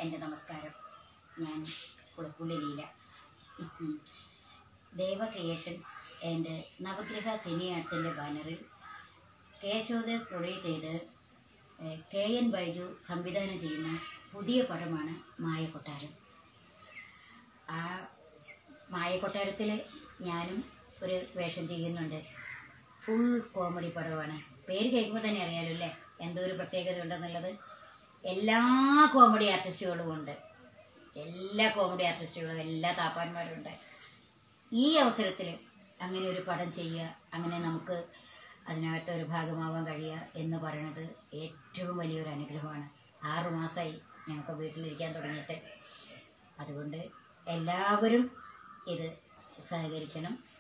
എൻ്റെ നമസ്കാരം ഞാൻ കുളപ്പുള്ളി ലീല ഉം. ദേവ ക്രിയേഷൻസ് ആൻഡ് നവഗ്രഹ സിനി ആർട്സിൻ്റെ ബാനറിൽ കേശവദാസ് പ്രൊഡ്യൂസ് ചെയ്ത് ഏഹ്, കെ എൻ ബൈജു സംവിധാനം ചെയ്യുന്ന പുതിയ പടമാണ് മായക്കൊട്ടാരം ആ മായക്കൊട്ടാരത്തിൽ ഞാനും ഒരു വേഷം ചെയ്യുന്നുണ്ട് ഫുൾ കോമഡി പടമാണ് പേര് കേൾക്കുമ്പോൾ തന്നെ അറിയാലോ അല്ലേ എന്തോ ഒരു പ്രത്യേകത ഉണ്ടെന്നുള്ളത് എല്ലാ കോമഡി ആർട്ടിസ്റ്റുകളും ഉണ്ട് എല്ലാ കോമഡി ആർട്ടിസ്റ്റുകളും എല്ലാ താപ്പാന്മാരും ഉണ്ട് ഈ അവസരത്തിൽ അങ്ങനെ ഒരു പടം ചെയ്യുക അങ്ങനെ നമുക്ക് അതിനകത്ത് ഒരു ഭാഗമാവാൻ കഴിയുക എന്ന് പറയുന്നത് ഏറ്റവും വലിയൊരു അനുഗ്രഹമാണ് ആറു മാസമായി ഞങ്ങൾക്ക് വീട്ടിലിരിക്കാൻ തുടങ്ങിയിട്ട് അതുകൊണ്ട് എല്ലാവരും ഇത് സഹകരിക്കണം